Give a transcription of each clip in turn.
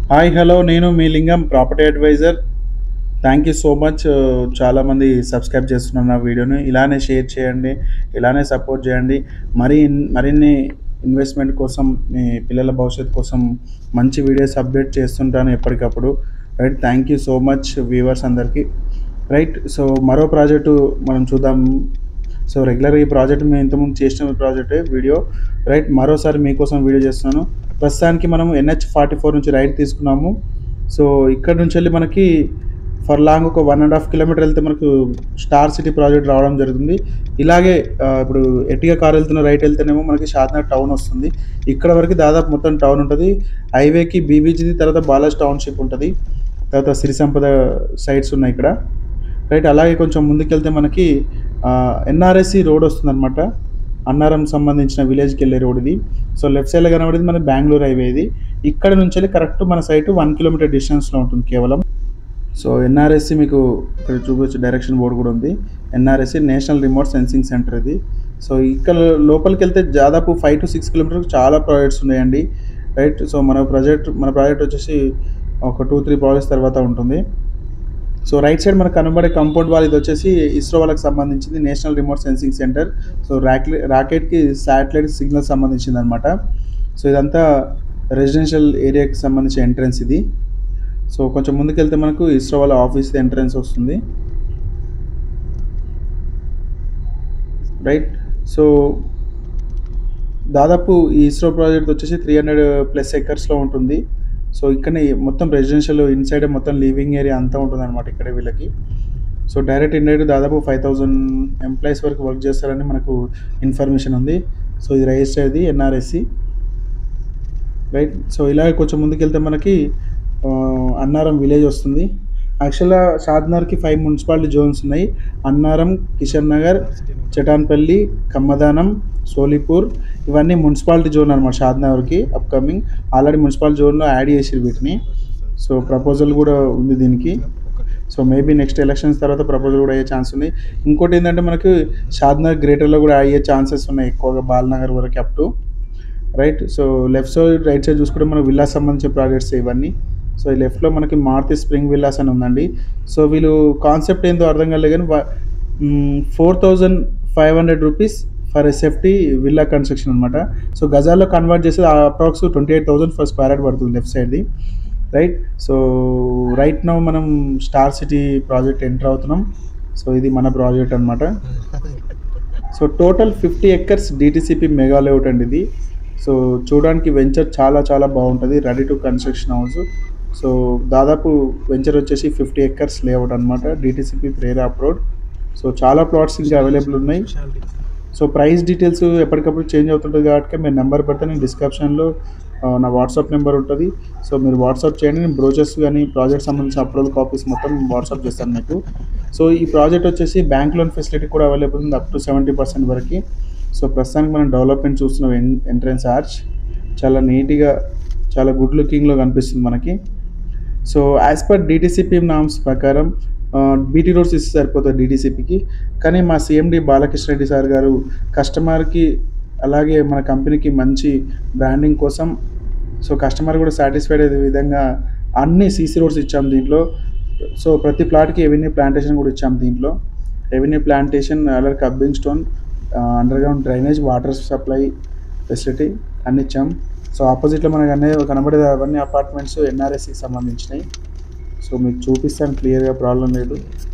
hi hello నేను మీ Lingam property advisor thank you so much చాలామంది సబ్స్క్రైబ్ చేస్తున్నారు నా వీడియోని ఇలానే షేర్ చేయండి ఇలానే సపోర్ట్ చేయండి మరి మరిన్ని ఇన్వెస్ట్మెంట్ కోసం మీ పిల్లల భవిష్యత్తు కోసం మంచి వీడియోస్ అప్డేట్ చేస్తుంటాను ఎప్పటికప్పుడు right thank you so much viewers అందరికీ రైట్ సో మరో ప్రాజెక్టు మనం చూద్దాం సో రెగ్యులర్గా ఈ ప్రాజెక్ట్ మేము ఇంతకుముందు చేసిన ప్రాజెక్టే వీడియో రైట్ మరోసారి మీకోసం వీడియో చేస్తున్నాను ప్రస్తుతానికి మనం ఎన్హెచ్ ఫార్టీ ఫోర్ నుంచి రైట్ తీసుకున్నాము సో ఇక్కడ నుంచి వెళ్ళి మనకి ఫర్ లాంగ్ ఒక వన్ అండ్ హాఫ్ కిలోమీటర్ వెళ్తే మనకు స్టార్ సిటీ ప్రాజెక్ట్ రావడం జరుగుతుంది ఇలాగే ఆ, ఇప్పుడు ఎట్టిగా కార్ వెళ్తున్న రైట్ వెళ్తేనేమో మనకి షాద్నగర్ టౌన్ వస్తుంది ఇక్కడ వరకు దాదాపు మొత్తం టౌన్ ఉంటుంది హైవేకి బీబీజీది తర్వాత బాలాజ్ టౌన్షిప్ ఉంటుంది తర్వాత సిరి సంపద సైట్స్ ఉన్నాయి ఇక్కడ రైట్ అలాగే కొంచెం ముందుకెళ్తే మనకి ఎన్ఆర్ఎస్సి రోడ్ వస్తుందన్నమాట అన్నారం సంబంధించిన విలేజ్కి వెళ్ళే రోడ్ ఇది సో లెఫ్ట్ సైడ్లో కనబడేది మన బెంగళూరు హైవే ఇది ఇక్కడ నుంచి వెళ్ళి కరెక్ట్ మన సైట్ వన్ కిలోమీటర్ డిస్టెన్స్లో ఉంటుంది కేవలం సో ఎన్ఆర్ఎస్సి మీకు ఇక్కడ చూపించే డైరెక్షన్ బోర్డు కూడా ఉంది NRSC national remote sensing centre ఇది సో ఇక్కడ లోపలికి వెళ్తే దాదాపు ఫైవ్ టు సిక్స్ కిలోమీటర్స్ చాలా ప్రాజెక్ట్స్ ఉన్నాయండి రైట్ సో మన ప్రాజెక్ట్ మన ప్రాజెక్ట్ వచ్చేసి ఒక టూ త్రీ ప్రాజెక్ట్స్ తర్వాత ఉంటుంది సో రైట్ సైడ్ మనకు కనబడే కంపౌండ్ వాల్ ఇది వచ్చేసి ఇస్రో వాళ్ళకి సంబంధించింది national remote sensing centre so rocket రాకెట్కి శాటిలైట్ సిగ్నల్ సంబంధించింది అనమాట సో ఇదంతా రెసిడెన్షియల్ ఏరియాకి సంబంధించిన ఎంట్రన్స్ ఇది సో కొంచెం ముందుకెళ్తే మనకు ఇస్రో వాళ్ళ ఆఫీస్ ఎంట్రన్స్ వస్తుంది రైట్ సో దాదాపు ఈ ఇస్రో ప్రాజెక్ట్ వచ్చేసి త్రీ హండ్రెడ్ ప్లస్ ఎకర్స్లో ఉంటుంది సో ఇక్కడనే మొత్తం రెసిడెన్షియల్ ఇన్సైడ్ మొత్తం లివింగ్ ఏరియా అంతా ఉంటుంది అనమాట ఇక్కడ వీళ్ళకి సో డైరెక్ట్ ఇండైరెక్ట్ దాదాపు ఫైవ్ థౌజండ్ ఎంప్లాయీస్ వరకు వర్క్ చేస్తారని మనకు ఇన్ఫర్మేషన్ ఉంది సో ఇది రిజిస్టర్ ఇది ఎన్ఆర్ఎస్సి రైట్ సో ఇలాగే కొంచెం ముందుకెళ్తే మనకి ఆ, అన్నారం విలేజ్ వస్తుంది యాక్చువల్గా షాద్నగర్కి ఫైవ్ మున్సిపాలిటీ జోన్స్ ఉన్నాయి అన్నారం కిషన్ నగర్ చటాన్పల్లి కమ్మదానం సోలిపూర్ ఇవన్నీ మున్సిపాలిటీ జోన్ అనమాట షాద్నగర్కి అప్కమింగ్ ఆల్రెడీ మున్సిపాలిటీ జోన్లో యాడ్ చేసిరు వీటిని సో ప్రపోజల్ కూడా ఉంది దీనికి సో మేబీ నెక్స్ట్ ఎలక్షన్స్ తర్వాత ప్రపోజల్ కూడా అయ్యే ఛాన్స్ ఉంది ఇంకోటి ఏంటంటే మనకి షాద్నగర్ గ్రేటర్లో కూడా అయ్యే ఛాన్సెస్ ఉన్నాయి ఎక్కువగా బాలనగర్ వరకు up to right so left side right side చూసుకుంటే మనకు విల్లాస్ సంబంధించిన ప్రాజెక్ట్స్ ఇవన్నీ సో ఈ లెఫ్ట్లో మనకి మారుతి స్ప్రింగ్ విల్లాస్ అని ఉందండి సో వీళ్ళు కాన్సెప్ట్ ఏందో అర్థం కాలేదు కానీ four thousand five hundred rupees for a safety villa construction అనమాట సో గజాల్లో కన్వర్ట్ చేస్తే approx twenty eight thousand for square yard పడుతుంది లెఫ్ట్ సైడ్ది రైట్ సో రైట్ నౌ మనం స్టార్ సిటీ ప్రాజెక్ట్ ఎంటర్ అవుతున్నాం సో ఇది మన ప్రాజెక్ట్ అనమాట so total fifty acres DTCP mega layout అండి ఇది సో చూడడానికి వెంచర్ చాలా చాలా బాగుంటుంది ready to construction house so దాదాపు వెంచర్ వచ్చేసి ఫిఫ్టీ ఎక్కర్స్ లేఅవుట్ అనమాట డిటిసిపి ప్రేరా రోడ్ సో చాలా ప్లాట్స్ ఇంకా అవైలబుల్ ఉన్నాయి సో ప్రైస్ డీటెయిల్స్ ఎప్పటికప్పుడు చేంజ్ అవుతుంటుంది కాబట్టి మీరు నెంబర్ పెడితే నేను డిస్క్రిప్షన్లో ఆ, నా వాట్సాప్ నెంబర్ ఉంటుంది సో మీరు వాట్సాప్ చేయండి నేను బ్రోచర్స్ కానీ ప్రాజెక్ట్ సంబంధించిన అప్రూవల్ కాపీస్ మొత్తం వాట్సాప్ చేస్తాను మీకు సో ఈ ప్రాజెక్ట్ వచ్చేసి బ్యాంక్ లోన్ ఫెసిలిటీ కూడా అవైలబుల్ ఉంది అప్ టు సెవెంటీ పర్సెంట్ వరకు సో ప్రస్తుతానికి మనం డెవలప్మెంట్ చూస్తున్నాం ఎంట్రన్స్ ఆర్చ్ చాలా నీట్గా చాలా గుడ్ లుకింగ్లో కనిపిస్తుంది మనకి so as per DTCP norms ప్రకారం బీటీ రోడ్స్ ఇస్తే సరిపోతుంది డిటీసీపీకి కానీ మా సిఎండి బాలకృష్ణ రెడ్డి సార్ గారు కస్టమర్కి అలాగే మన కంపెనీకి మంచి బ్రాండింగ్ కోసం సో కస్టమర్ కూడా సాటిస్ఫైడ్ అయ్యే విధంగా అన్ని సీసీ రోడ్స్ ఇచ్చాం దీంట్లో సో ప్రతి ప్లాట్కి ఎవెన్యూ ప్లాంటేషన్ కూడా ఇచ్చాం దీంట్లో ఎవెన్యూ ప్లాంటేషన్ అలాగే curbing stone under ground drainage water supply facility అన్ని ఇచ్చాం సో ఆపోజిట్లో మనకు అన్నీ కనబడే అవన్నీ అపార్ట్మెంట్స్ ఎన్ఆర్ఎస్సికి సంబంధించినవి సో మీకు చూపిస్తాను క్లియర్గా ప్రాబ్లం లేదు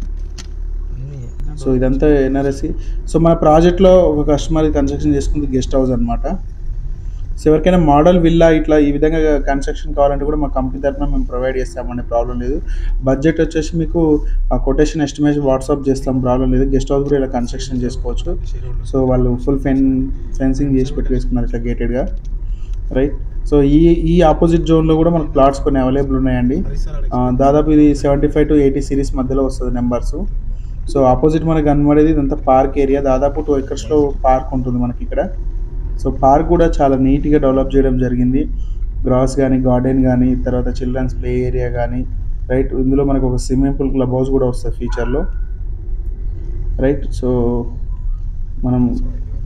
సో ఇదంతా ఎన్ఆర్ఎస్సి సో మన ప్రాజెక్ట్లో ఒక కస్టమర్ కన్స్ట్రక్షన్ చేసుకుంది గెస్ట్ హౌస్ అనమాట సో ఎవరికైనా మోడల్ విల్లా ఇట్లా ఈ విధంగా కన్స్ట్రక్షన్ కావాలంటే కూడా మా కంపెనీ తరఫున మేము ప్రొవైడ్ చేస్తామండి ప్రాబ్లం లేదు బడ్జెట్ వచ్చేసి మీకు ఆ కొటేషన్ ఎస్టిమేషన్ వాట్సాప్ చేస్తాం ప్రాబ్లం లేదు గెస్ట్ హౌస్ కూడా ఇలా కన్స్ట్రక్షన్ చేసుకోవచ్చు సో వాళ్ళు ఫుల్ ఫెన్ ఫెన్సింగ్ చేసి పెట్టి వేసుకున్నారు ఇట్లా గేటెడ్గా రైట్ సో ఈ ఈ ఆపోజిట్ జోన్లో కూడా మనకు ప్లాట్స్ కొన్ని అవైలబుల్ ఉన్నాయండి ఆ, దాదాపు ఇది seventy five to eighty series మధ్యలో వస్తుంది నెంబర్స్ సో ఆపోజిట్ మనకు కనబడేది ఇదంతా పార్క్ ఏరియా దాదాపు టూ ఎకర్స్లో పార్క్ ఉంటుంది మనకి ఇక్కడ సో పార్క్ కూడా చాలా నీట్గా డెవలప్ చేయడం జరిగింది గ్రాస్ కానీ గార్డెన్ కానీ తర్వాత చిల్డ్రన్స్ ప్లే ఏరియా కానీ రైట్ ఇందులో మనకు ఒక స్విమ్మింగ్ పూల్ క్లబ్ హౌస్ కూడా వస్తుంది ఫ్యూచర్లో రైట్ సో మనం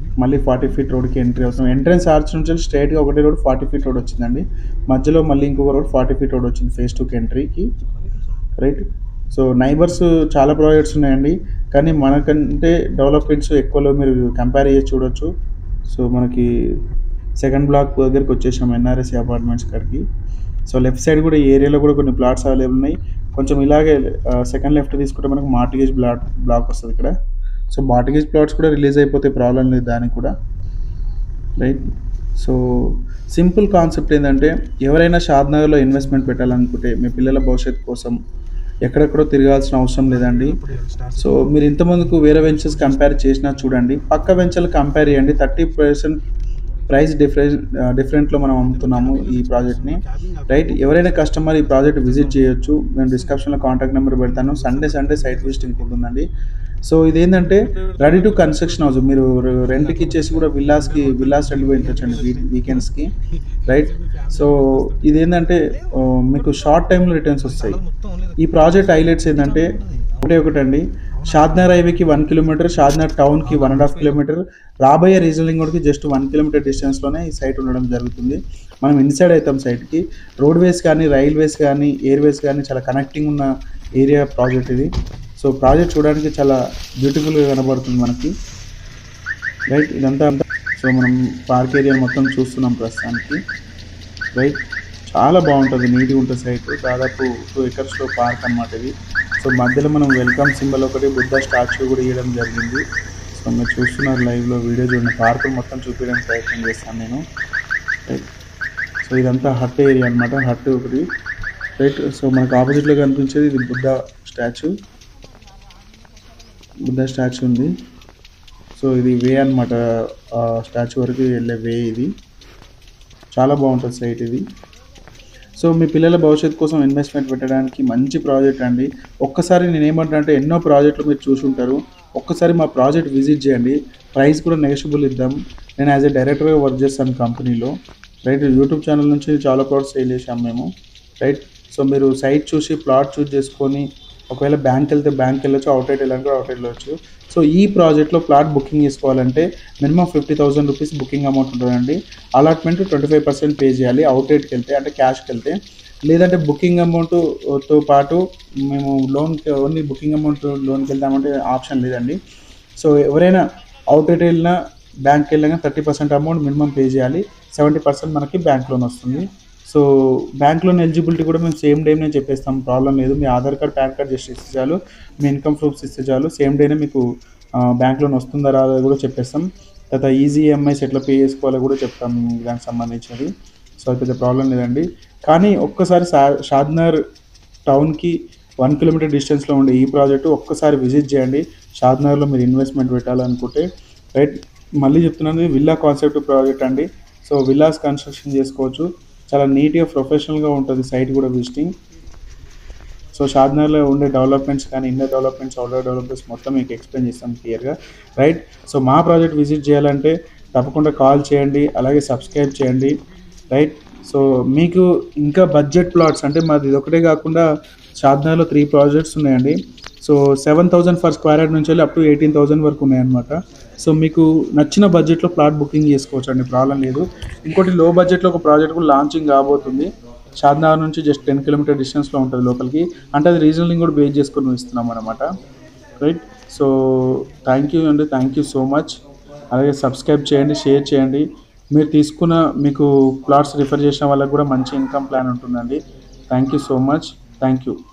మళ్ళీ ఫార్టీ ఫీట్ రోడ్కి ఎంట్రీ అవుతాం ఎంట్రన్స్ ఆర్చ్ నుంచి స్ట్రైట్గా ఒకటే రోడ్ ఫార్టీ ఫీట్ రోడ్ వచ్చిందండి మధ్యలో మళ్ళీ ఇంకొక రోడ్ ఫార్టీ ఫీట్ రోడ్ వచ్చింది ఫేస్ టూకి ఎంట్రీకి రైట్ సో నైబర్స్ చాలా ప్రాజెక్ట్స్ ఉన్నాయండి కానీ మనకంటే డెవలప్మెంట్స్ ఎక్కువలో మీరు కంపేర్ చేసి చూడొచ్చు సో మనకి సెకండ్ బ్లాక్ దగ్గరికి వచ్చేసాం ఎన్ఆర్ఎస్సి అపార్ట్మెంట్స్ కాడికి సో లెఫ్ట్ సైడ్ కూడా ఈ ఏరియాలో కూడా కొన్ని ప్లాట్స్ అవైలబుల్ ఉన్నాయి కొంచెం ఇలాగే సెకండ్ లెఫ్ట్ తీసుకుంటే మనకు మార్టిగేజ్ బ్లాక్ బ్లాక్ వస్తుంది ఇక్కడ సో మార్టిగేజ్ ప్లాట్స్ కూడా రిలీజ్ అయిపోతే ప్రాబ్లం లేదు దానికి కూడా రైట్ సో సింపుల్ కాన్సెప్ట్ ఏంటంటే ఎవరైనా షాద్నగర్లో ఇన్వెస్ట్మెంట్ పెట్టాలనుకుంటే మీ పిల్లల భవిష్యత్తు కోసం ఎక్కడెక్కడో తిరగాల్సిన అవసరం లేదండి సో మీరు ఇంతమందికి వేరే వెంచర్స్ కంపేర్ చేసినా చూడండి పక్క వెంచర్లు కంపేర్ చేయండి thirty percent price different different మనం అమ్ముతున్నాము ఈ ప్రాజెక్ట్ని రైట్ ఎవరైనా కస్టమర్ ఈ ప్రాజెక్ట్ విజిట్ చేయొచ్చు నేను డిస్క్రిప్షన్లో కాంటాక్ట్ నెంబర్ పెడతాను సండే సండే సైట్ విజిటింగ్ ఉంటుందండి సో ఇదేంటంటే రెడీ టు కన్స్ట్రక్షన్ హౌస్ మీరు రెంట్కి ఇచ్చేసి కూడా విల్లాస్కి విల్లాస్ రెంట్ పోయించండి వీకెండ్స్కి రైట్ సో ఇదేంటంటే ఆ, మీకు షార్ట్ టైంలో రిటర్న్స్ వస్తాయి ఈ ప్రాజెక్ట్ హైలైట్స్ ఏంటంటే ఒకటే ఒకటండి షాద్నగర్ హైవేకి వన్ కిలోమీటర్ షాద్నగర్ టౌన్కి వన్ అండ్ హాఫ్ కిలోమీటర్ రాబోయే రీజనింగ్ కూడా జస్ట్ వన్ కిలోమీటర్ డిస్టెన్స్లోనే ఈ సైట్ ఉండడం జరుగుతుంది మనం ఇన్సైడ్ అవుతాం సైట్కి రోడ్వేస్ కానీ రైల్వేస్ కానీ ఎయిర్వేస్ కానీ చాలా కనెక్టింగ్ ఉన్న ఏరియా ప్రాజెక్ట్ ఇది సో ప్రాజెక్ట్ చూడడానికి చాలా బ్యూటిఫుల్గా కనబడుతుంది మనకి రైట్ ఇదంతా అంతా సో మనం పార్క్ ఏరియా మొత్తం చూస్తున్నాం ప్రస్తుతానికి రైట్ చాలా బాగుంటుంది నీట్గా ఉంటుంది సైట్ దాదాపు టూ ఎకర్స్లో పార్క్ అన్నమాట ఇది సో మధ్యలో మనం వెల్కమ్ సింబల్ ఒకటి బుద్ధ స్టాచ్యూ కూడా ఇవ్వడం జరిగింది సో మీరు చూస్తున్నారు లైవ్లో వీడియో చూడండి పార్క్ మొత్తం చూపించడానికి ప్రయత్నం చేస్తాను నేను రైట్ సో ఇదంతా హట్ ఏరియా అన్నమాట హట్ ఒకటి రైట్ సో మనకు ఆపోజిట్లో కనిపించేది ఇది బుద్ధ స్టాచ్యూ బుద్ధ స్టాచ్యూ ఉంది సో ఇది వే అనమాట స్టాచ్యూ వరకు వెళ్ళే వే ఇది చాలా బాగుంటుంది సైట్ ఇది సో మీ పిల్లల భవిష్యత్తు కోసం ఇన్వెస్ట్మెంట్ పెట్టడానికి మంచి ప్రాజెక్ట్ అండి ఒక్కసారి నేను ఏమంటా అంటే ఎన్నో ప్రాజెక్టులు మీరు చూసి ఉంటారు ఒక్కసారి మా ప్రాజెక్ట్ విజిట్ చేయండి ప్రైస్ కూడా నెగోషియబుల్ ఇద్దాం నేను యాజ్ ఎ డైరెక్టర్గా వర్క్ చేస్తాను కంపెనీలో రైట్ యూట్యూబ్ ఛానల్ నుంచి చాలా ప్లాట్స్ సేల్ చేసాం మేము రైట్ సో మీరు సైట్ చూసి ప్లాట్ చూస్ చేసుకొని ఒకవేళ బ్యాంక్ వెళ్తే బ్యాంక్ వెళ్ళొచ్చు అవుట్లెట్ వెళ్ళాలంటే అవుట్లెట్ వెళ్ళొచ్చు సో ఈ ప్రాజెక్ట్లో ప్లాట్ బుకింగ్ చేసుకోవాలంటే minimum fifty thousand rupees booking amount ఉంటుందండి allotment twenty five percent pay చేయాలి అవుట్లెట్కి వెళ్తే అంటే క్యాష్కి వెళ్తే లేదంటే బుకింగ్ అమౌంట్తో పాటు మేము లోన్కి ఓన్లీ బుకింగ్ అమౌంట్ లోన్కి వెళ్దామంటే ఆప్షన్ లేదండి సో ఎవరైనా అవుట్లెట్ వెళ్ళినా బ్యాంక్కి వెళ్ళినా thirty percent amount minimum pay చేయాలి సెవెంటీ పర్సెంట్ మనకి బ్యాంక్ లోన్ వస్తుంది సో బ్యాంక్ లోన్ ఎలిజిబిలిటీ కూడా మేము సేమ్ డేనే చెప్పేస్తాం ప్రాబ్లం లేదు మీ Aadhaar card PAN card just ఇస్తే చాలు మీ ఇన్కమ్ ప్రూఫ్స్ ఇస్తే చాలు సేమ్ డేనే మీకు బ్యాంక్ లోన్ వస్తుందా రాదా కూడా చెప్పేస్తాం తర్వాత ఈజీ ఈఎంఐస్ ఎట్లా పే చేసుకోవాలో కూడా చెప్తాం దానికి సంబంధించినది సో అది పెద్ద ప్రాబ్లం లేదండి కానీ ఒక్కసారి షా షాద్నగర్ టౌన్కి వన్ కిలోమీటర్ డిస్టెన్స్లో ఉండే ఈ ప్రాజెక్టు ఒక్కసారి విజిట్ చేయండి షాద్నగర్లో మీరు ఇన్వెస్ట్మెంట్ పెట్టాలనుకుంటే రైట్ మళ్ళీ చెప్తున్నాను ఇది విల్లా కాన్సెప్ట్ ప్రాజెక్ట్ అండి సో విల్లాస్ కన్స్ట్రక్షన్ చేసుకోవచ్చు చాలా నీట్గా ప్రొఫెషనల్గా ఉంటుంది సైట్ కూడా విజిటింగ్ సో షాద్నగర్లో ఉండే డెవలప్మెంట్స్ కానీ ఇన్నర్ డెవలప్మెంట్స్ అవుటర్ డెవలప్మెంట్స్ మొత్తం మీకు ఎక్స్ప్లెయిన్ చేస్తాం క్లియర్గా రైట్ సో మా ప్రాజెక్ట్ విజిట్ చేయాలంటే తప్పకుండా కాల్ చేయండి అలాగే సబ్స్క్రైబ్ చేయండి రైట్ సో మీకు ఇంకా బడ్జెట్ ప్లాట్స్ అంటే మాది ఇది ఒకటే కాకుండా షాద్నగర్లో త్రీ ప్రాజెక్ట్స్ ఉన్నాయండి so seven thousand for square yard నుంచి వెళ్ళి అప్ టు ఎయిటీన్ థౌసండ్ వరకు ఉన్నాయన్నమాట సో మీకు నచ్చిన బడ్జెట్లో ప్లాట్ బుకింగ్ చేసుకోవచ్చు అండి ప్రాబ్లం లేదు ఇంకోటి లో బడ్జెట్లో ఒక ప్రాజెక్ట్ కూడా లాంచింగ్ కాబోతుంది షాద్నగర్ నుంచి జస్ట్ టెన్ కిలోమీటర్ డిస్టెన్స్లో ఉంటుంది లోపలికి అంటే అది రీజనలింగ్ కూడా బేస్ చేసుకొని ఇస్తున్నాం అనమాట రైట్ సో థ్యాంక్ యూ అండి థ్యాంక్ యూ సో మచ్ అలాగే సబ్స్క్రైబ్ చేయండి షేర్ చేయండి మీరు తీసుకున్న మీకు ప్లాట్స్ రిఫర్ చేసిన వాళ్ళకి కూడా మంచి ఇన్కమ్ ప్లాన్ ఉంటుందండి thank you so much thank you